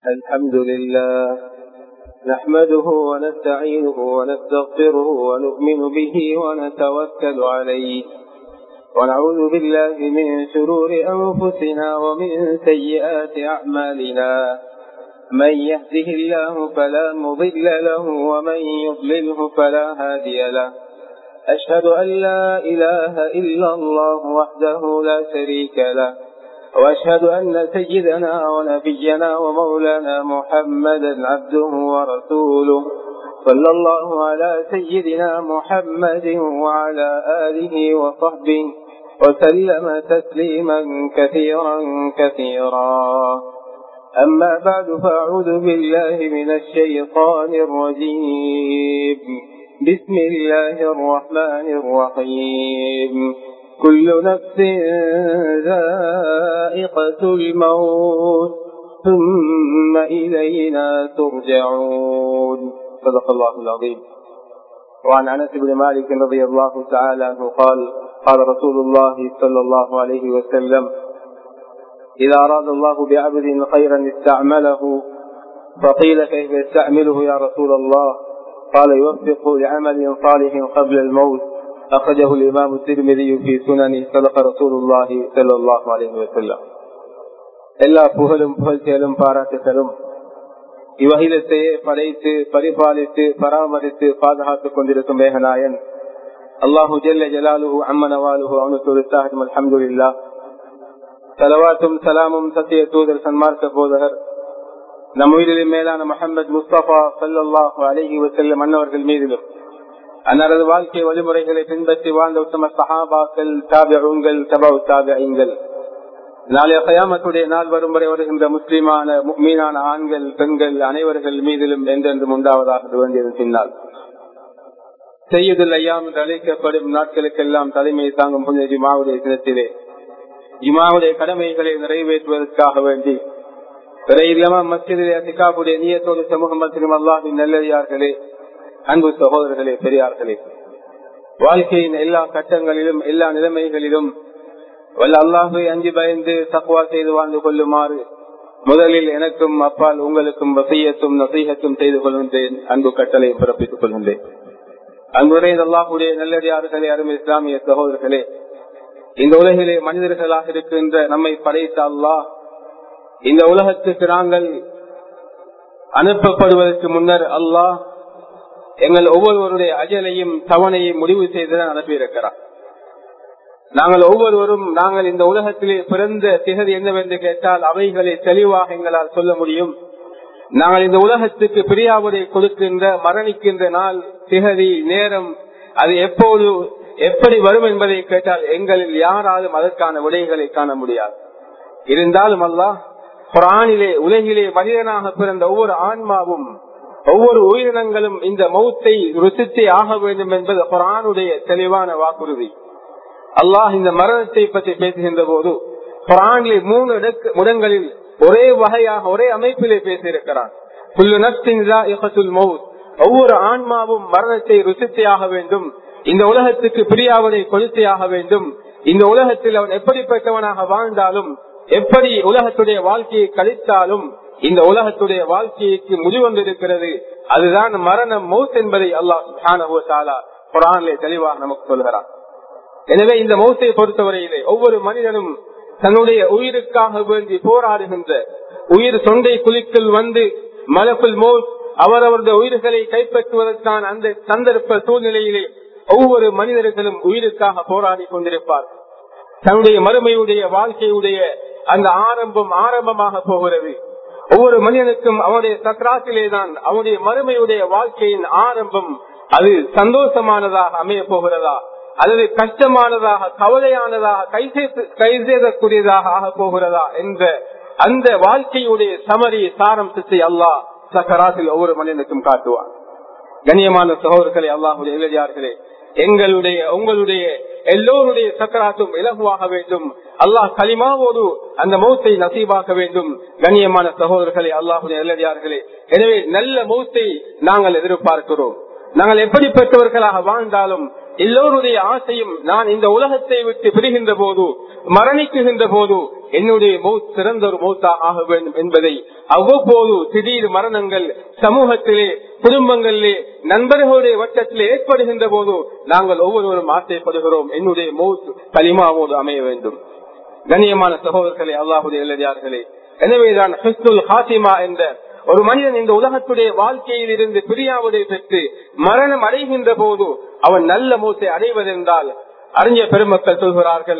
الحمد لله نحمده ونستعينه ونستغفره ونؤمن به ونتوكل عليه ونعوذ بالله من شرور أنفسنا ومن سيئات أعمالنا من يهده الله فلا مضل له ومن يضلله فلا هادي له أشهد أن لا إله إلا الله وحده لا شريك له وأشهد أن سيدنا ونبينا ومولانا محمدا عبده ورسوله صلى الله على سيدنا محمد وعلى آله وصحبه وسلم تسليما كثيرا كثيرا أما بعد فأعوذ بالله من الشيطان الرجيم بسم الله الرحمن الرحيم كل نفس ذائقة الموت ثم إلينا ترجعون صدق الله العظيم وعن أنس بن مالك رضي الله تعالى عنه قال قال رسول الله صلى الله عليه وسلم إذا أراد الله بعبد خيرا استعمله فقيل كيف يستعمله يا رسول الله قال يوفقه لعمل صالح قبل الموت أخرجه الإمام الترمذي في سننه صدق رسول الله صلى الله عليه وسلم எல்லா புகழும் புகழ்ச்சியலும் பாராட்டுகளும் இவ்வகிலத்தையே படைத்து பரிபாலித்து பராமரித்து பாதுகாத்துக் கொண்டிருக்கும் மேகநாயன் அல்லாஹு ஜெல்ல ஜலாலுஹு அம்மனவாலுஹு அவனுக்கு உற்சாகம் அலமதுல்லா சலவாத்தும் சலாமும் சத்திய தூதர் சன்மார்க்க போதகர் நம் உயிரிலும் மேலான முகமது முஸ்தபா சல்லாஹு அலஹி வசல்லம் மன்னவர்கள் மீதிலும் அன்னாரது வாழ்க்கை வழிமுறைகளை பின்பற்றி வாழ்ந்த உத்தம சஹாபாக்கள் தாபியங்கள் தபாவு தாபியங்கள் நாளைய கயாமத்துடைய நாள் வரும் வரை வருகின்ற முஸ்லிமான மீனான ஆண்கள் பெண்கள் அனைவர்கள் மீதிலும் என்றென்றும் உண்டாவதாக வேண்டியது பின்னால் செய்யதில் ஐயாம் என்று அழைக்கப்படும் நாட்களுக்கெல்லாம் தலைமையை தாங்கும் புனித ஜிமாவுடைய தினத்திலே ஜிமாவுடைய கடமைகளை நிறைவேற்றுவதற்காக வேண்டி மஸ்ஜிதிலே அதிகாவுடைய நீயத்தோடு சமூகம் மற்றும் அல்லாஹின் நல்லடியார்களே அன்பு சகோதரர்களே பெரியார்களே வாழ்க்கையின் எல்லா கட்டங்களிலும் எல்லா நிலைமைகளிலும் வல்ல அல்லாஹை அஞ்சு பயந்து தக்குவா செய்து வாழ்ந்து கொள்ளுமாறு முதலில் எனக்கும் அப்பால் உங்களுக்கும் வசையத்தும் நசீகத்தும் செய்து கொள்கின்றேன் அன்பு கட்டளை பிறப்பித்துக் கொள்கின்றேன் அன்புரை அல்லாஹுடைய நல்லடியார்களே அருமை இஸ்லாமிய சகோதரர்களே இந்த உலகிலே மனிதர்களாக இருக்கின்ற நம்மை படைத்த அல்லாஹ் இந்த உலகத்துக்கு நாங்கள் அனுப்பப்படுவதற்கு முன்னர் அல்லாஹ் எங்கள் ஒவ்வொருவருடைய அஜலையும் தவணையும் முடிவு செய்துதான் அனுப்பியிருக்கிறார் நாங்கள் ஒவ்வொருவரும் நாங்கள் இந்த உலகத்திலே பிறந்த திகதி என்னவென்று கேட்டால் அவைகளை தெளிவாக எங்களால் சொல்ல முடியும் நாங்கள் இந்த உலகத்துக்கு பிரியாவுரை கொடுக்கின்ற மரணிக்கின்ற நாள் திகதி நேரம் அது எப்போது எப்படி வரும் என்பதை கேட்டால் எங்களில் யாராலும் அதற்கான விடைகளை காண முடியாது இருந்தாலும் அல்லாஹ் குரானிலே உலகிலே மனிதனாக பிறந்த ஒவ்வொரு ஆன்மாவும் ஒவ்வொரு உயிரினங்களும் இந்த மௌத்தை ருசித்தே ஆக வேண்டும் என்பது குரானுடைய தெளிவான வாக்குறுதி அல்லாஹ் இந்த மரணத்தை பற்றி பேசுகின்ற போது குரானிலே மூணு இடங்களில் ஒரே வகையாக ஒரே அமைப்பிலே பேசியிருக்கிறான் ஒவ்வொரு ஆன்மாவும் மரணத்தை ருசித்தே ஆக வேண்டும் இந்த உலகத்துக்கு பிரியாவதை கொளுத்தே ஆக வேண்டும் இந்த உலகத்தில் அவன் எப்படிப்பட்டவனாக வாழ்ந்தாலும் எப்படி உலகத்துடைய வாழ்க்கையை கழித்தாலும் இந்த உலகத்துடைய வாழ்க்கைக்கு முடிவந்திருக்கிறது அதுதான் மரணம் மௌத் என்பதை அல்லாஹ் குரானிலே தெளிவாக நமக்கு சொல்கிறான் எனவே இந்த மௌத்தை பொறுத்தவரையிலே ஒவ்வொரு மனிதனும் தன்னுடைய உயிருக்காக வேண்டி போராடுகின்ற உயிர் தொண்டை குழிக்குள் வந்து மலக்குள் மோத் அவரவருடைய உயிர்களை கைப்பற்றுவதற்கான அந்த சந்தர்ப்ப சூழ்நிலையிலே ஒவ்வொரு மனிதர்களும் உயிருக்காக போராடி கொண்டிருப்பார் தன்னுடைய மறுமையுடைய வாழ்க்கையுடைய அந்த ஆரம்பம் ஆரம்பமாக போகிறது ஒவ்வொரு மனிதனுக்கும் அவனுடைய சக்கராத்திலே தான் அவனுடைய மறுமையுடைய வாழ்க்கையின் ஆரம்பம் அது சந்தோஷமானதாக அமைய போகிறதா அல்லது கஷ்டமானதாக கவலையானதாக கை கைசேதக்கூடியதாக ஆக போகிறதா என்ற அந்த வாழ்க்கையுடைய சமரி சாரம்சத்தை அல்லாஹ் சக்கராத்தில் ஒவ்வொரு மனிதனுக்கும் காட்டுவார் கண்ணியமான சகோதரர்களே அல்லாஹுடைய இளைஞர்களே எங்களுடைய உங்களுடைய எல்லோருடைய சக்கராத்தும் இலகுவாக வேண்டும் அல்லாஹ் களிமாவோடு அந்த மௌத்தை நசீவாக்க வேண்டும் கண்ணியமான சகோதரர்களே அல்லாஹுடைய இளைஞர்களே எனவே நல்ல மௌத்தை நாங்கள் எதிர்பார்க்கிறோம் நாங்கள் எப்படிப்பட்டவர்களாக வாழ்ந்தாலும் எல்லோருடைய ஆசையும் நான் இந்த உலகத்தை விட்டு பிரிகின்ற போது மரணிக்குகின்ற போது என்னுடைய மௌத் சிறந்த ஒரு மௌத்தா ஆக வேண்டும் என்பதை அவ்வப்போது திடீர் மரணங்கள் சமூகத்திலே குடும்பங்களிலே நண்பர்களுடைய வட்டத்திலே ஏற்படுகின்ற போது நாங்கள் ஒவ்வொருவரும் ஆசைப்படுகிறோம் என்னுடைய மௌத் களிமாவோடு அமைய வேண்டும் கண்ணியமான சகோதரர்களே அல்லாஹுடைய எழுதியார்களே எனவேதான் ஹிஸ்துல் ஹாசிமா என்ற ஒரு மனிதன் இந்த உலகத்துடைய வாழ்க்கையில் இருந்து பிரியாவதை பெற்று மரணம் அடைகின்ற போது அவன் நல்ல மூச்சை அடைவதென்றால் அறிஞ பெருமக்கள் சொல்கிறார்கள்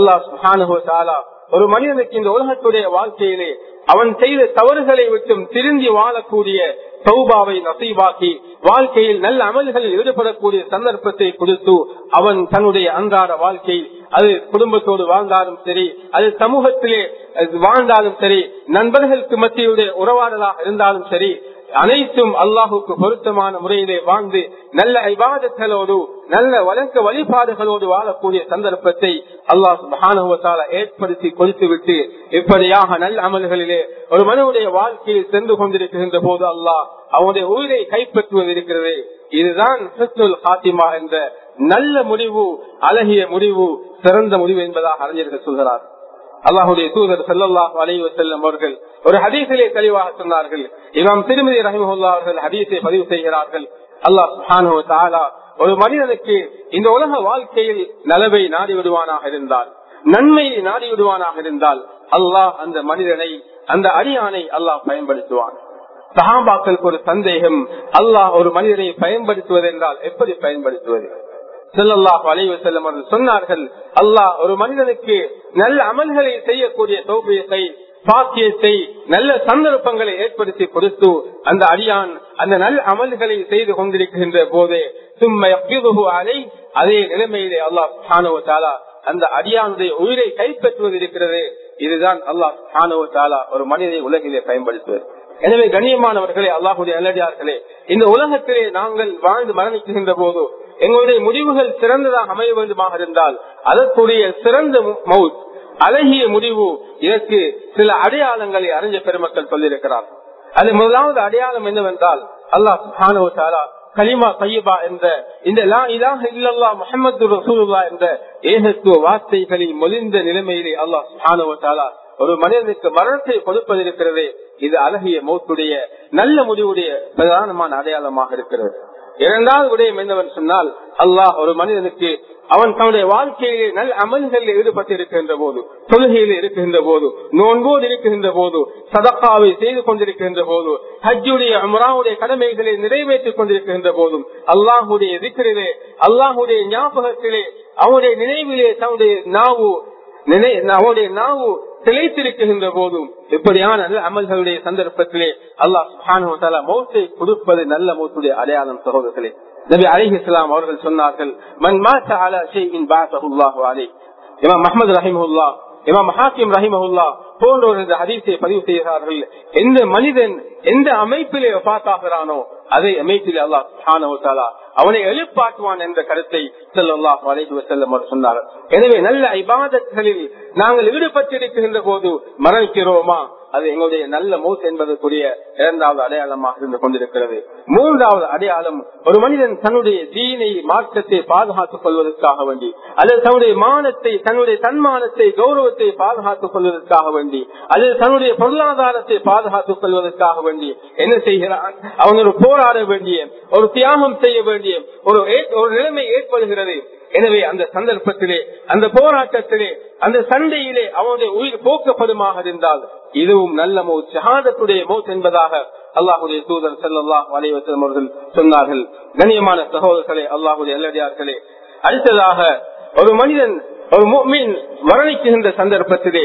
அல்லாஹ் ஒரு மனிதனுக்கு இந்த உலகத்துடைய வாழ்க்கையிலே அவன் செய்த தவறுகளை விட்டும் திருந்தி வாழக்கூடிய சௌபாவை நசீவாக்கி வாழ்க்கையில் நல்ல அமல்களில் ஈடுபடக்கூடிய சந்தர்ப்பத்தை கொடுத்து அவன் தன்னுடைய அன்றாட வாழ்க்கை அது குடும்பத்தோடு வாழ்ந்தாலும் சரி அது சமூகத்திலே வாழ்ந்தாலும் சரி நண்பர்களுக்கு மத்தியுடைய உறவாடலாக இருந்தாலும் சரி அனைத்தும் அல்லாஹுக்கு பொருத்தமான முறையிலே வாழ்ந்து நல்ல ஐவாதங்களோடு நல்ல வழக்க வழிபாடுகளோடு வாழக்கூடிய சந்தர்ப்பத்தை அல்லாஹ் மகானுவத்தால ஏற்படுத்தி கொடுத்து விட்டு இப்படியாக நல்ல அமல்களிலே ஒரு மனுடைய வாழ்க்கையில் சென்று கொண்டிருக்கின்ற போது அல்லாஹ் அவனுடைய உயிரை கைப்பற்றுவது இருக்கிறது இதுதான் ஹாத்திமா என்ற நல்ல முடிவு அழகிய முடிவு சிறந்த முடிவு என்பதாக அறிஞர்கள் சொல்கிறார் அல்லாஹுடைய தூதர் செல்லல்லாஹ் அலைவ செல்லும் அவர்கள் ஒரு ஹதீசிலே தெளிவாக சொன்னார்கள் இமாம் திருமதி ரஹிமுல்லா அவர்கள் ஹதீஸை பதிவு செய்கிறார்கள் அல்லாஹ் ஒரு மனிதனுக்கு இந்த உலக வாழ்க்கையில் நலவை நாடி விடுவானாக இருந்தால் நன்மையை நாடி விடுவானாக இருந்தால் அல்லாஹ் அந்த மனிதனை அந்த அடியானை அல்லாஹ் பயன்படுத்துவான் சஹாபாக்களுக்கு ஒரு சந்தேகம் அல்லாஹ் ஒரு மனிதனை பயன்படுத்துவது என்றால் எப்படி பயன்படுத்துவது செல்லல்லாஹ் அலைவ செல்லும் அவர்கள் சொன்னார்கள் அல்லாஹ் ஒரு மனிதனுக்கு நல்ல அமல்களை செய்யக்கூடிய சௌபியத்தை பாக்கியத்தை நல்ல சந்தர்ப்பங்களை ஏற்படுத்தி கொடுத்து அந்த அடியான் அந்த நல்ல அமல்களை செய்து கொண்டிருக்கின்ற போதே சும்மை அலை அதே நிலைமையிலே அல்லாஹ் அந்த அடியானுடைய உயிரை கைப்பற்றுவது இருக்கிறது இதுதான் அல்லாஹ் ஒரு மனிதனை உலகிலே பயன்படுத்துவது எனவே கண்ணியமானவர்களே அல்லாஹுடைய நல்லடியார்களே இந்த உலகத்திலே நாங்கள் வாழ்ந்து மரணிக்கின்ற போது எங்களுடைய முடிவுகள் சிறந்ததாக அமைய வேண்டுமாக இருந்தால் அதற்குரிய சிறந்த மவுத் அழகிய முடிவு இதற்கு சில அடையாளங்களை அறிஞ்ச பெருமக்கள் சொல்லியிருக்கிறார் அது முதலாவது அடையாளம் என்னவென்றால் அல்லாஹ் கலிமா கையபா என்ற இந்த லா இலாக இல்லல்லா முகமது ரசூலுல்லா என்ற ஏகத்துவ வார்த்தைகளில் மொழிந்த நிலைமையிலே அல்லாஹ் சுஹானுவத்தாலா ஒரு மனிதனுக்கு மரணத்தை கொடுப்பதிருக்கிறது இது அழகிய மௌத்துடைய நல்ல முடிவுடைய பிரதானமான அடையாளமாக இருக்கிறது இரண்டாவது விடயம் என்னவென்று சொன்னால் அல்லாஹ் ஒரு மனிதனுக்கு அவன் தன்னுடைய வாழ்க்கையிலே நல்ல அமல்களில் ஈடுபட்டு இருக்கின்ற போது தொழுகையில் இருக்கின்ற போது நோன்போடு இருக்கின்ற போது சதக்காவை செய்து கொண்டிருக்கின்ற போது ஹஜ்ஜுடைய அமராவுடைய கடமைகளை நிறைவேற்றிக் கொண்டிருக்கின்ற போதும் அல்லாஹுடைய விக்கிரிலே அல்லாஹுடைய ஞாபகத்திலே அவனுடைய நினைவிலே தன்னுடைய நாவு நினை அவனுடைய நாவு திளைத்திருக்கின்ற போதும் இப்படியான அமல்களுடைய சந்தர்ப்பத்திலே அல்லாஹ் மௌத்தை கொடுப்பது நல்ல மௌத்துடைய அடையாளம் சகோதரர்களே நபி அலிஹ் இஸ்லாம் அவர்கள் சொன்னார்கள் மன் மாத்த அலா ஷெய்இன் பாசஹுல்லாஹு அலை இமாம் மஹமது ரஹிமஹுல்லா இமாம் ஹாக்கிம் ரஹிமஹுல்லா போன்றோர் இந்த ஹதீஸை பதிவு செய்கிறார்கள் எந்த மனிதன் எந்த அமைப்பிலே பார்த்தாகிறானோ அதே அமைப்பிலே அல்லாஹ் அவனை எழுப்பாட்டுவான் என்ற கருத்தை செல்லாஹ் வலைக்கு செல்லும் சொன்னார் எனவே நல்ல ஐபாதங்களில் நாங்கள் ஈடுபட்டிருக்கின்ற போது மரணிக்கிறோமா அது எங்களுடைய நல்ல மூஸ் என்பதற்குரிய இரண்டாவது அடையாளமாக இருந்து கொண்டிருக்கிறது மூன்றாவது அடையாளம் ஒரு மனிதன் தன்னுடைய தீனை மார்க்கத்தை பாதுகாத்துக் கொள்வதற்காக வேண்டி அல்லது தன்னுடைய மானத்தை தன்னுடைய தன்மானத்தை கௌரவத்தை பாதுகாத்துக் கொள்வதற்காக வேண்டி அல்லது தன்னுடைய பொருளாதாரத்தை பாதுகாத்துக் கொள்வதற்காக வேண்டி என்ன செய்கிறான் அவன் ஒரு போராட வேண்டிய ஒரு தியாகம் செய்ய வேண்டிய ஒரு ஒரு நிலைமை ஏற்படுகிறது எனவே அந்த சந்தர்ப்பத்திலே அந்த போராட்டத்திலே அந்த சண்டையிலே அவனுடைய உயிர் போக்கப்படுமாக இருந்தால் இதுவும் நல்ல மௌத் ஷஹாதத்துடைய மௌத் என்பதாக அல்லாஹுடைய தூதர் செல்லாஹ் வலைவசம் அவர்கள் சொன்னார்கள் கண்ணியமான சகோதரர்களே அல்லாஹுடைய எல்லடியார்களே அடுத்ததாக ஒரு மனிதன் ஒரு மீன் மரணிக்கின்ற சந்தர்ப்பத்திலே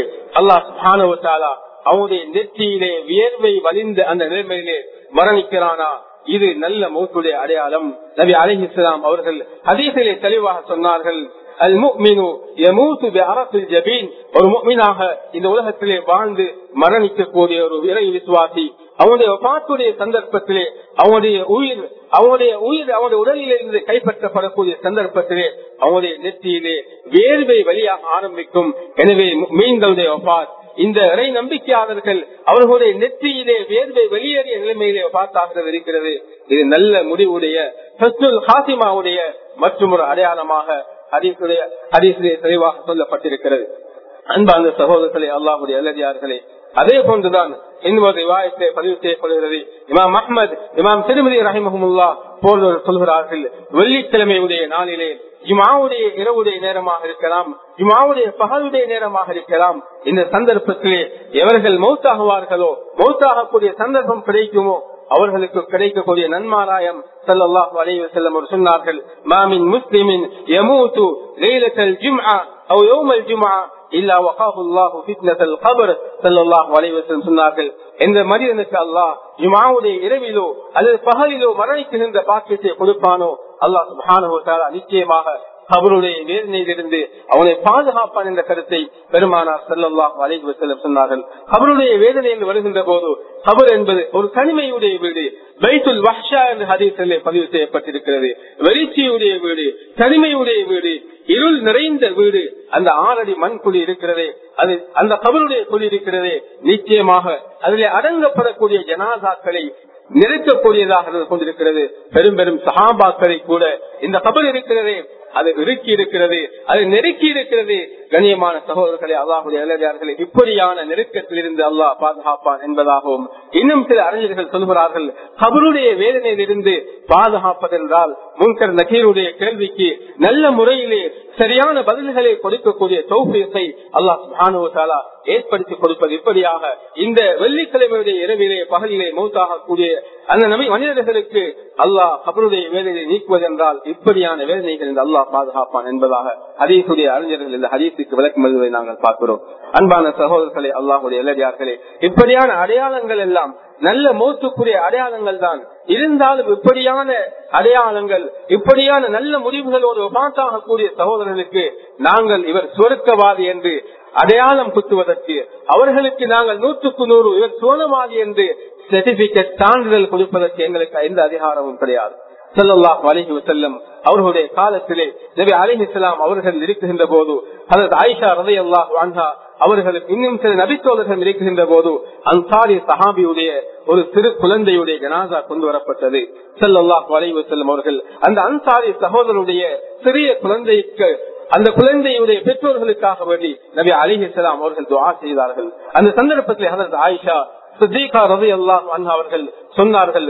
அல்லாஹ் அவனுடைய நெற்றியிலே வியர்வை வலிந்த அந்த நிலைமையிலே மரணிக்கிறானா இது நல்ல மூத்துடைய அடையாளம் நபி அலி இஸ்லாம் அவர்கள் ஹதீசிலே தெளிவாக சொன்னார்கள் அல் முக்மினு யமூத்து பிஅரஃபில் ஜபீன் ஒரு முக்மினாக இந்த உலகத்திலே வாழ்ந்து மரணிக்கக்கூடிய ஒரு இறை விசுவாசி அவனுடைய பாட்டுடைய சந்தர்ப்பத்திலே அவனுடைய உயிர் அவனுடைய உயிர் அவனுடைய உடலில் இருந்து கைப்பற்றப்படக்கூடிய சந்தர்ப்பத்திலே அவனுடைய நெற்றியிலே வேர்வை வழியாக ஆரம்பிக்கும் எனவே மீன்களுடைய ஒப்பாத் இந்த இறை நம்பிக்கையாளர்கள் அவர்களுடைய நெற்றியிலே வேர்வை வெளியேறிய நிலைமையிலே பார்த்தாக இருக்கிறது இது நல்ல முடிவுடைய ஹாசிமாவுடைய மற்றும் ஒரு அடையாளமாக ஹதீசிலே தெளிவாக சொல்லப்பட்டிருக்கிறது அன்பார்ந்த சகோதரர்களே அல்லாஹுடைய அல்லதியார்களே அதே போன்றுதான் இன்னொரு விவாதத்தை பதிவு செய்யப்படுகிறது இமாம் அஹ்மத் இமாம் திருமதி ரஹிமஹமுல்லா போன்றவர் சொல்கிறார்கள் வெள்ளிக்கிழமையுடைய நாளிலே ஜுமாவுடைய இரவுடைய நேரமாக இருக்கலாம் ஜுமாவுடைய பகலுடைய நேரமாக இருக்கலாம் இந்த சந்தர்ப்பத்திலே எவர்கள் மௌத்தாகுவார்களோ மௌத்தாகக்கூடிய சந்தர்ப்பம் கிடைக்குமோ அவர்களுக்கு கிடைக்கக்கூடிய நன்மாராயம் சல்லாஹ் அலைவ செல்லம் அவர் சொன்னார்கள் மாமின் முஸ்லிமின் யமூத்து லைலத்தல் ஜும்ஆ அவ் யௌமல் ஜும்ஆ இல்லா வகாஹு அல்லாஹு ஃபித்னத்தல் கபர் ஸல்லல்லாஹு அலைஹி வஸல்லம் சொன்னார்கள் எந்த மனிதனுக்கு அல்லாஹ் ஜும்ஆவுடைய இரவிலோ அல்லது பகலிலோ மரணிக்கின்ற பாக்கியத்தை கொடுப்பானோ அல்லாஹ் சுப்ஹானஹு வ தஆலா நிச்சயமாக கபருடைய வேதனையிலிருந்து அவனை பாதுகாப்பான் என்ற கருத்தை பெருமானார் செல்லல்லாஹ் அலைஹி வஸல்லம் சொன்னார்கள் கபருடைய வேதனை என்று வருகின்ற போது கபர் என்பது ஒரு தனிமையுடைய வீடு பைத்துல் வஹ்ஷா என்று ஹதீஸிலே பதிவு செய்யப்பட்டிருக்கிறது வெளிச்சியுடைய வீடு தனிமையுடைய வீடு இருள் நிறைந்த வீடு அந்த ஆறடி மண் குழி இருக்கிறதே அது அந்த கபருடைய குழி இருக்கிறதே நிச்சயமாக அதிலே அடங்கப்படக்கூடிய ஜனாதாக்களை நெருக்கக்கூடியதாக இருந்து கொண்டிருக்கிறது பெரும் பெரும் சகாபாக்களை கூட இந்த கபர் இருக்கிறதே அது இறுக்கி இருக்கிறது அது நெருக்கி இருக்கிறது கண்ணியமான சகோதரர்களே அல்லாஹுடைய இளைஞர்களே இப்படியான நெருக்கத்தில் இருந்து அல்லாஹ் பாதுகாப்பான் என்பதாகவும் இன்னும் சில அறிஞர்கள் சொல்கிறார்கள் கபருடைய வேதனையிலிருந்து பாதுகாப்பதென்றால் முன்கர் நகீருடைய கேள்விக்கு நல்ல முறையிலே சரியான பதில்களை கொடுக்கக்கூடிய தௌபியத்தை அல்லாஹ் சுபானுவத்தாலா ஏற்படுத்தி கொடுப்பது இப்படியாக இந்த வெள்ளிக்கிழமையுடைய இரவிலே பகலிலே மௌத்தாகக்கூடிய அந்த நபி மனிதர்களுக்கு அல்லாஹ் கபருடைய வேதனையை நீக்குவதென்றால் இப்படியான வேதனைகள் இந்த அல்லாஹ் பாதுகாப்பான் என்பதாக ஹதீசுடைய அறிஞர்கள் இந்த ஹதீசுக்கு விளக்கம் எழுதுவதை நாங்கள் பார்க்கிறோம் அன்பான சகோதரர்களே அல்லாஹுடைய இளைஞர்களே இப்படியான அடையாளங்கள் எல்லாம் நல்ல மௌத்துக்குரிய அடையாளங்கள் தான் இருந்தாலும் இப்படியான அடையாளங்கள் இப்படியான நல்ல முடிவுகளோடு பாட்டாகக்கூடிய சகோதரர்களுக்கு நாங்கள் இவர் சுவர்க்கவாதி என்று அடையாளம் குத்துவதற்கு அவர்களுக்கு நாங்கள் நூற்றுக்கு நூறு இவர் சுவனவாதி என்று சர்டிபிகேட் சான்றிதழ் கொடுப்பதற்கு எங்களுக்கு எந்த அதிகாரமும் கிடையாது செல்லல்லாஹ் அலிஹி செல்லம் அவர்களுடைய காலத்திலே நபி அலிஹிஸ்லாம் அவர்கள் இருக்குகின்ற போது அதற்கு ஆயிஷா ரதை அல்லாஹ் வான்ஹா அவர்களுக்கு இன்னும் சில நபித்தோழர்கள் இருக்குகின்ற போது அன்சாரி சஹாபியுடைய ஒரு சிறு குழந்தையுடைய ஜனாசா கொண்டு வரப்பட்டது செல்லல்லாஹ் வளைவு செல்லும் அவர்கள் அந்த அன்சாரி சகோதரருடைய சிறிய குழந்தைக்கு அந்த குழந்தையுடைய பெற்றோர்களுக்காக வேண்டி நபி அலிஹிஸ்லாம் அவர்கள் துவா செய்தார்கள் அந்த சந்தர்ப்பத்தில் அதற்கு ஆயிஷா சித்திகா ரவி அல்லாஹ் அவர்கள் சொன்னார்கள்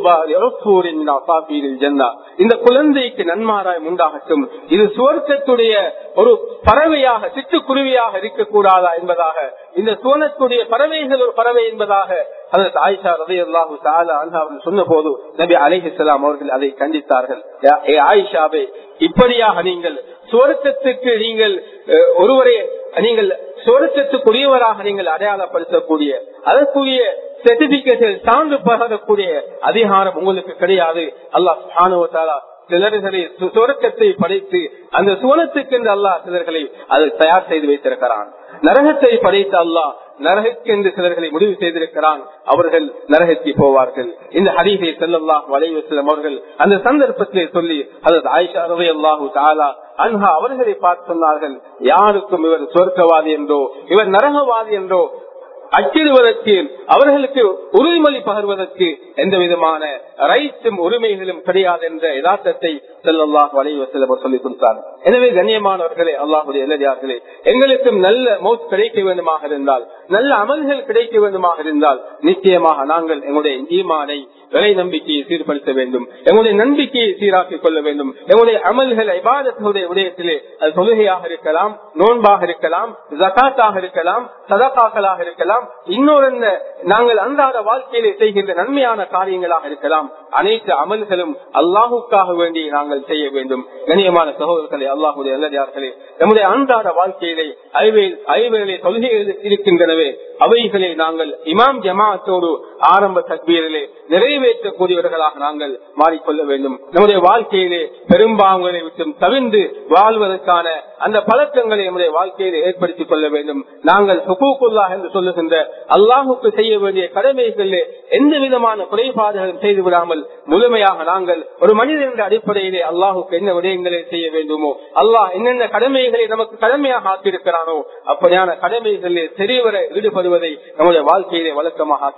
இந்த குழந்தைக்கு நன்மாராயம் உண்டாகட்டும் இது சுவர்க்கத்துடைய ஒரு பறவையாக சிட்டுக்குருவியாக இருக்கக்கூடாதா என்பதாக இந்த சுவனத்துடைய பறவைகள் ஒரு பறவை என்பதாக அதற்கு ஆயிஷா ரவி அல்லாஹு அவர்கள் சொன்ன போது நபி அலிஹிஸ்லாம் அவர்கள் அதை கண்டித்தார்கள் ஆயிஷாவை இப்படியாக நீங்கள் சுவர்க்கத்துக்கு நீங்கள் ஒருவரே நீங்கள் சுவர்க்கத்துக்குரியவராக நீங்கள் அடையாளப்படுத்தக்கூடிய அதற்குரிய சர்டிபிகேட்டில் சான்று பகரக்கூடிய அதிகாரம் உங்களுக்கு கிடையாது அல்லாஹ் சிலர்களை சுவர்க்கத்தை படைத்து அந்த சுவனத்துக்கு என்று அல்லாஹ் சிலர்களை அதை தயார் செய்து வைத்திருக்கிறான் நரகத்தை படைத்த அல்லாஹ் நரகக்கென்று சிலர்களை முடிவு செய்திருக்கிறான் அவர்கள் நரகத்தை போவார்கள் இந்த ஹரீஃபை செல்லல்லாஹ் வலைவசலம் அவர்கள் அந்த சந்தர்ப்பத்திலே சொல்லி அதற்கு ஆயிஷா ரவி அல்லாஹூ தாலா அன்ஹா அவர்களை பார்த்து சொன்னார்கள் யாருக்கும் இவர் சொர்க்கவாதி என்றோ இவர் நரகவாதி என்றோ அச்சிடுவதற்கு அவர்களுக்கு உறுதிமொழி பகர்வதற்கு எந்த விதமான ரைட்ஸும் உரிமைகளும் கிடையாது என்ற யதார்த்தத்தை செல்லல்லாஹ் வலைவசலம் சொல்லிக் கொடுத்தார் எனவே கண்ணியமானவர்களே அல்லாஹுடைய இளைஞர்களே எங்களுக்கும் நல்ல மௌத் கிடைக்க வேண்டுமாக இருந்தால் நல்ல அமல்கள் கிடைக்க வேண்டுமாக இருந்தால் நிச்சயமாக நாங்கள் எங்களுடைய ஈமானை விலை நம்பிக்கையை சீர்படுத்த வேண்டும் எங்களுடைய நம்பிக்கையை சீராக்கிக் கொள்ள வேண்டும் எங்களுடைய அமல்கள் இபாதத்துடைய விடயத்திலே அது தொழுகையாக இருக்கலாம் நோன்பாக இருக்கலாம் ஜகாத்தாக இருக்கலாம் சதகாக்களாக இருக்கலாம் இன்னொரு நாங்கள் அன்றாட வாழ்க்கையிலே செய்கின்ற நன்மையான காரியங்களாக இருக்கலாம் அனைத்து அமல்களும் அல்லாஹுக்காக வேண்டி நாங்கள் செய்ய வேண்டும் கண்ணியமான சகோதரர்களே அல்லாஹுடைய அல்லதார்களே நம்முடைய அன்றாட வாழ்க்கையிலே ஐவேல் ஐவேலை தொழுகைகள் இருக்கின்றனவே அவைகளை நாங்கள் இமாம் ஜமாத்தோடு ஆரம்ப தக்பீரிலே நிறைவேற்றக்கூடியவர்களாக நாங்கள் மாறிக்கொள்ள வேண்டும் நம்முடைய வாழ்க்கையிலே பெரும்பாவங்களை விட்டு தவிர்ந்து வாழ்வதற்கான அந்த பழக்கங்களை நம்முடைய வாழ்க்கையிலே ஏற்படுத்திக் கொள்ள வேண்டும் நாங்கள் சுகூக்குல்லா என்று சொல்லுகின்ற அல்லாஹுக்கு செய்ய வேண்டிய கடமைகளிலே எந்த விதமான குறைபாடுகளும் செய்து விடாமல் முழுமையாக நாங்கள் ஒரு மனிதன் என்ற அடிப்படையிலே அல்லாஹுக்கு என்ன விடயங்களை செய்ய வேண்டுமோ அல்லாஹ் என்னென்ன கடமைகளை நமக்கு கடமையாக ஆக்கியிருக்கிறானோ அப்படியான கடமைகளிலே தெரியவர ஈடுபடுவதை நம்முடைய வாழ்க்கையிலே வழக்கமாக ஆக்கிக் கொள்ள வேண்டும்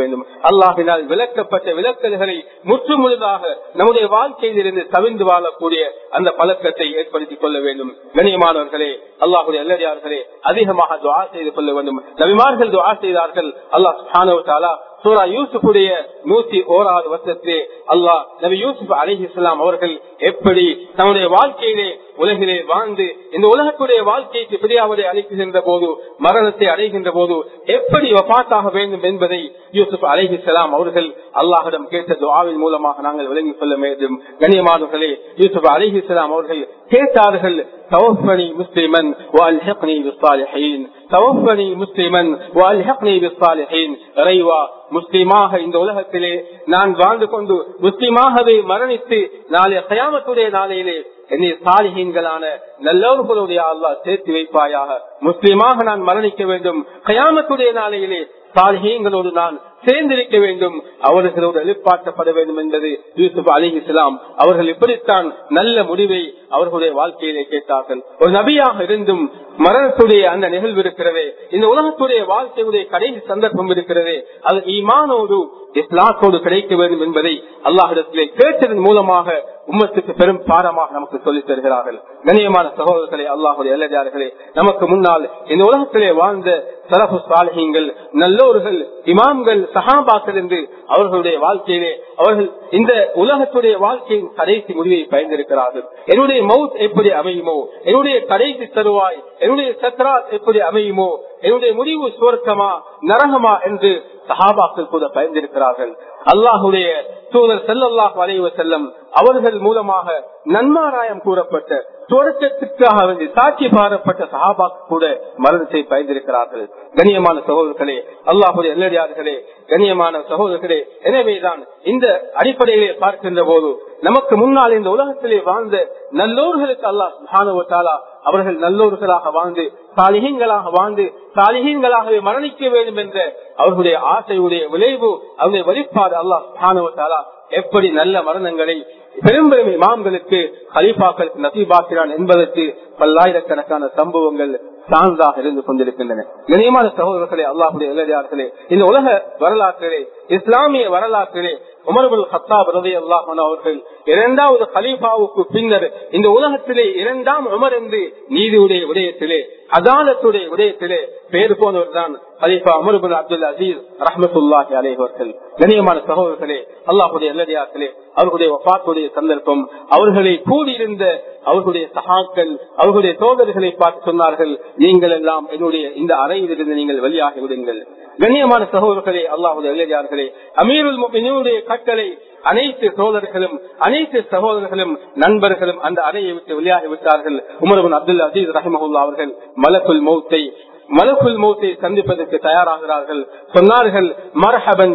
வேண்டும் அல்லாஹினால் விளக்கப்பட்ட விளக்கல்களை முற்று முழுதாக நம்முடைய வாழ்க்கையில் இருந்து தவிர்ந்து வாழக்கூடிய அந்த பழக்கத்தை ஏற்படுத்திக் கொள்ள வேண்டும் கண்ணியமானவர்களே அல்லாஹுடைய அல்லடியார்களே அதிகமாக துவா செய்து கொள்ள வேண்டும் நபிமார்கள் துவா செய்தார்கள் அல்லாஹ் சூரா யூசுஃபுடைய நூத்தி ஓராவது வருஷத்திலே அல்லாஹ் நபி யூசுப் அலஹி இஸ்லாம் அவர்கள் எப்படி தன்னுடைய வாழ்க்கையிலே உலகிலே வாழ்ந்து இந்த உலகத்துடைய வாழ்க்கைக்கு பிரியாவதை அழைக்கின்ற போது மரணத்தை அடைகின்ற போது எப்படி வபாத்தாக வேண்டும் என்பதை யூசுப் அலஹி இஸ்லாம் அவர்கள் அல்லாஹிடம் கேட்ட துவாவின் மூலமாக நாங்கள் விளங்கிக் கொள்ள வேண்டும் கண்ணியமானவர்களே யூசுப் அலஹி இஸ்லாம் அவர்கள் கேட்டார்கள் توفني مسلما والحقني بالصالحين توفني مسلما والحقني بالصالحين இறைவா முஸ்லிமாக இந்த உலகத்திலே நான் வாழ்ந்து கொண்டு முஸ்லிமாகவே மரணித்து நாளைய கயாமத்துடைய நாளையிலே என்னை சாலிகீன்களான நல்லவர்களுடைய அல்லா சேர்த்து வைப்பாயாக முஸ்லிமாக நான் மரணிக்க வேண்டும் கயாமத்துடைய நாளையிலே சாலிகீன்களோடு நான் சேர்ந்திருக்க வேண்டும் அவர்களோடு எழுப்பாட்டப்பட வேண்டும் என்பது யூசுப் அலி இஸ்லாம் அவர்கள் இப்படித்தான் நல்ல முடிவை அவர்களுடைய வாழ்க்கையிலே கேட்டார்கள் ஒரு நபியாக இருந்தும் மரணத்துடைய அந்த நிகழ்வு இருக்கிறதே இந்த உலகத்துடைய வாழ்க்கையுடைய கடைசி சந்தர்ப்பம் இருக்கிறதே அது ஈமானோடு இஸ்லாத்தோடு கிடைக்க வேண்டும் என்பதை அல்லாஹிடத்திலே கேட்டதன் மூலமாக உம்மத்துக்கு பெரும் பாடமாக நமக்கு சொல்லித் தருகிறார்கள் கண்ணியமான சகோதரர்களே அல்லாஹுடைய அல்லதார்களே நமக்கு முன்னால் இந்த உலகத்திலே வாழ்ந்த சரபு சாலகங்கள் நல்லோர்கள் இமாம்கள் சஹாபாக்கள் என்று அவர்களுடைய வாழ்க்கையிலே அவர்கள் இந்த உலகத்துடைய வாழ்க்கையின் கடைசி முடிவை பயந்திருக்கிறார்கள் என்னுடைய மவுத் எப்படி அமையுமோ என்னுடைய கடைசி தருவாய் என்னுடைய சத்ராத் எப்படி அமையுமோ என்னுடைய முடிவு சுவர்க்கமா நரகமா என்று சஹாபாக்கள் கூட பயந்திருக்கிறார்கள் அல்லாஹுடைய தூதர் செல்லல்லாஹ் வரைவ செல்லம் அவர்கள் மூலமாக நன்மாராயம் கூறப்பட்ட துவக்கத்துக்காக வேண்டி சாட்சி பாரப்பட்ட சஹாபாக்கு கூட மரணத்தை பயந்திருக்கிறார்கள் கண்ணியமான சகோதரர்களே அல்லாஹுடைய எல்லடியார்களே கண்ணியமான சகோதரர்களே எனவேதான் இந்த அடிப்படையிலே பார்க்கின்ற போது நமக்கு முன்னால் இந்த உலகத்திலே வாழ்ந்த நல்லோர்களுக்கு அல்லாஹ் சுஹானுவத்தாலா அவர்கள் நல்லோர்களாக வாழ்ந்து சாலிகங்களாக வாழ்ந்து சாலிகங்களாகவே மரணிக்க வேண்டும் என்ற அவர்களுடைய ஆசையுடைய விளைவு அவருடைய வழிபாடு அல்லாஹ் சுஹானுவத்தாலா எப்படி நல்ல மரணங்களை பெரும்பெரும் இமாம்களுக்கு ஹலீஃபாக்களுக்கு நசீபாக்கிறான் என்பதற்கு பல்லாயிரக்கணக்கான சம்பவங்கள் சான்றாக இருந்து கொண்டிருக்கின்றன கண்ணியமான சகோதரர்களே அல்லாஹுடைய இளைஞர்களே இந்த உலக வரலாற்றிலே இஸ்லாமிய வரலாற்றிலே உமர்புல் ஹத்தாப் ரதி அல்லாஹ் அவர்கள் இரண்டாவது ஹலீஃபாவுக்கு பின்னர் இந்த உலகத்திலே இரண்டாம் உமர் என்று நீதியுடைய விடயத்திலே அதாலத்துடைய விடயத்திலே பேர் போனவர் தான் ஹலீஃபா அமருபுல் அப்துல் அசீஸ் ரஹமத்துல்லாஹி அலைவர்கள் கண்ணியமான சகோதரர்களே அல்லாஹுடைய நல்லடியார்களே அவர்களுடைய வபாத்துடைய சந்தர்ப்பம் அவர்களை கூடியிருந்த அவர்களுடைய சகாக்கள் அவர்களுடைய தோழர்களை பார்த்து சொன்னார்கள் நீங்கள் எல்லாம் என்னுடைய இந்த அறையிலிருந்து நீங்கள் வெளியாகி விடுங்கள் கண்ணியமான சகோதரர்களே அல்லாஹுடைய இளைஞர்களே அமீருல் என்னுடைய கட்டளை அனைத்து சோதர்களும் அனைத்து சகோதரர்களும் நண்பர்களும் அந்த அறையை விட்டு வெளியாகி விட்டார்கள் உமரபுன் அப்துல் அசீஸ் ரஹமஹுல்லா அவர்கள் மலக்குல் மௌத்தை மலக்குல் மௌத்தை சந்திப்பதற்கு தயாராகிறார்கள் சொன்னார்கள் மரஹபன்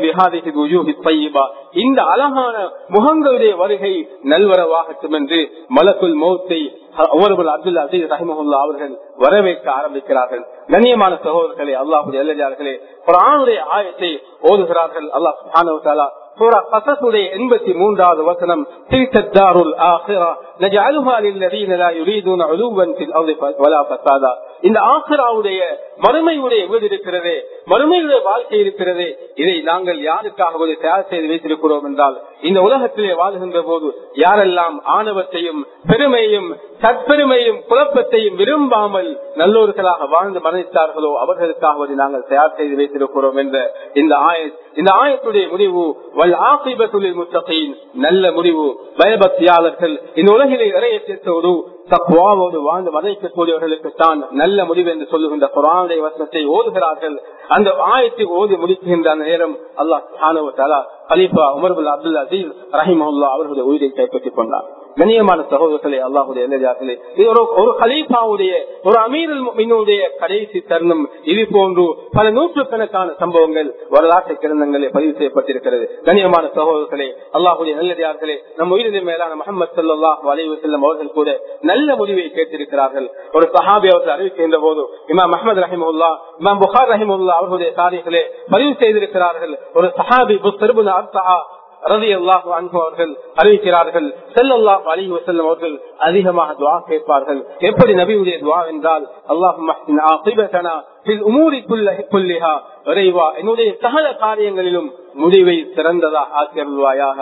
இந்த அழகான முகங்களுடைய வருகை நல்வரவாகட்டும் என்று மலக்குல் மௌத்தை அப்துல் அசீஸ் ரஹமஹுல்லா அவர்கள் வரவேற்க ஆரம்பிக்கிறார்கள் கண்ணியமான சகோதரர்களே அல்லாஹுடைய அல்லதார்களே குரானுடைய ஆயத்தை ஓதுகிறார்கள் அல்லாஹ் சுஹானு சூரா கசசுடைய எண்பத்தி மூன்றாவது வசனம் திருத்தத்தாருல் ஆஹிரா நஜஅலுஹா லில்லதீன லா யுரீதுன உலுவன் ஃபில் அர்தி வலா ஃபஸாதா இந்த ஆஹிராவுடைய மறுமையுடைய வீடு இருக்கிறதே மறுமையுடைய வாழ்க்கை இருக்கிறதே இதை நாங்கள் யாருக்காக ஒரு தயார் செய்து வைத்திருக்கிறோம் என்றால் இந்த உலகத்திலே வாழ்கின்ற போது யாரெல்லாம் ஆணவத்தையும் பெருமையும் தற்பெருமையும் குழப்பத்தையும் விரும்பாமல் நல்லோர்களாக வாழ்ந்து மரணித்தார்களோ அவர்களுக்காக நாங்கள் தயார் செய்து வைத்திருக்கிறோம் என்ற இந்த ஆய இந்த ஆயத்துடைய முடிவு வல் ஆசிபத்துலில் முத்தகையின் நல்ல முடிவு பயபக்தியாளர்கள் இந்த உலகிலே இறையற்றோடு தக்குவாவோடு வாழ்ந்து மறைக்கக்கூடியவர்களுக்கு தான் நல்ல முடிவு என்று சொல்லுகின்ற குரானுடைய வசனத்தை ஓதுகிறார்கள் அந்த ஆயத்தை ஓதி முடிக்கின்ற அந்த நேரம் அல்லாஹ் அலிஃபா உமர்புல் அப்துல் அசீஸ் ரஹிமஹுல்லா அவர்களுடைய உயிரை கைப்பற்றிக் கொண்டார் கண்ணியமான சகோதரர்களே அல்லாஹுடைய எல்லையார்களே இது ஒரு ஒரு கலீஃபாவுடைய ஒரு அமீருடைய கடைசி தருணம் இது போன்று பல நூற்றுக்கணக்கான சம்பவங்கள் வரலாற்று கிரந்தங்களே பதிவு செய்யப்பட்டிருக்கிறது கண்ணியமான சகோதரர்களே அல்லாஹுடைய நல்லதார்களே நம் உயிரின் மேலான முகமது சல்லாஹ் வலைவு செல்லும் அவர்கள் கூட நல்ல முடிவை கேட்டிருக்கிறார்கள் ஒரு சஹாபி அவர்கள் அறிவிக்கின்ற போது இமாம் அஹமது ரஹிமுல்லா இமாம் புகார் ரஹிமுல்லா அவர்களுடைய தாரிகளே பதிவு செய்திருக்கிறார்கள் ஒரு சஹாபி புத்தர்புல் அர்த்தா ரவி அல்லாஹ் அவர்கள் அறிவிக்கிறார்கள் செல்லல்லாஹ் அலி வசல்லம் அவர்கள் அதிகமாக துவா கேட்பார்கள் எப்படி நபியுடைய துவா என்றால் அல்லாஹ் விரைவா என்னுடைய சகல காரியங்களிலும் முடிவை சிறந்ததாக ஆக்கியருள்வாயாக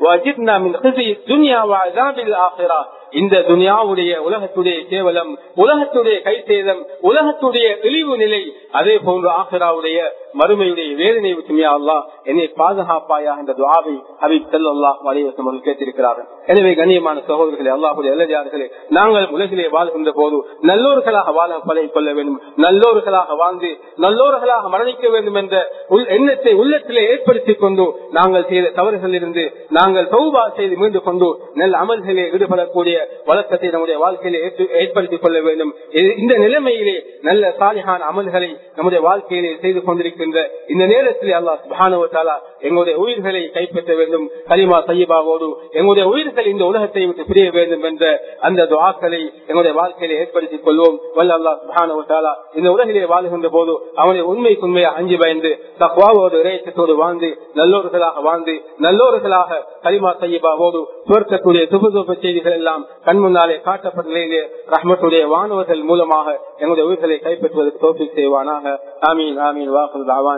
இந்த துனியாவுடைய உலகத்துடைய கேவலம் உலகத்துடைய கை சேதம் உலகத்துடைய இழிவு நிலை அதே போன்று ஆசிராவுடைய மறுமையுடைய வேதனை விட்டுமையா அல்லா என்னை பாதுகாப்பாயா என்ற துவாவை ஹபீப் செல்லாஹ் வலிவசம் அவர்கள் கேட்டிருக்கிறார்கள் எனவே கண்ணியமான சகோதரர்களே அல்லாஹுடைய எல்லஜார்களே நாங்கள் உலகிலே வாழ்கின்ற போது நல்லோர்களாக வாழ பழகி கொள்ள வேண்டும் நல்லோர்களாக வாழ்ந்து நல்லோர்களாக மரணிக்க வேண்டும் என்ற எண்ணத்தை உள்ளத்திலே ஏற்படுத்திக் கொண்டு நாங்கள் செய்த தவறுகளிலிருந்து நாங்கள் சௌபா செய்து மீண்டு கொண்டு நல்ல அமல்களிலே ஈடுபடக்கூடிய வழக்கத்தை நம்முடைய வாழ்க்கையிலே ஏற்படுத்திக் கொள்ள வேண்டும் இந்த நிலைமையிலே நல்ல சாலிகான அமல்களை நம்முடைய வாழ்க்கையிலே செய்து கொண்டிருக்கின்ற இந்த நேரத்தில் அல்லாஹ் சுபானுவத்தாலா எங்களுடைய உயிர்களை கைப்பற்ற வேண்டும் கலிமா சையபாவோடு எங்களுடைய உயிர்கள் இந்த உலகத்தை விட்டு பிரிய வேண்டும் என்ற அந்த துவாக்களை எங்களுடைய வாழ்க்கையில ஏற்படுத்திக் கொள்வோம் வல்ல அல்லா சுபானுவத்தாலா இந்த உலகிலே வாழ்கின்ற போது அவனுடைய உண்மைக்கு உண்மையை அஞ்சு பயந்து தக்வாவோடு இறைச்சத்தோடு வாழ்ந்து நல்லோர்களாக வாழ்ந்து நல்லோர்களாக கலிமா சையபாவோடு சுவர்க்கக்கூடிய சுபதுப செய்திகள் எல்லாம் கண் முன்னாலே காட்டப்பட்ட நிலையிலே ரஹ்மத்துடைய வானவர்கள் மூலமாக எங்களுடைய உயிர்களை கைப்பற்றுவதற்கு தோப்பி செய்வானாக ஆமீன் ஆமீன் வாக்கு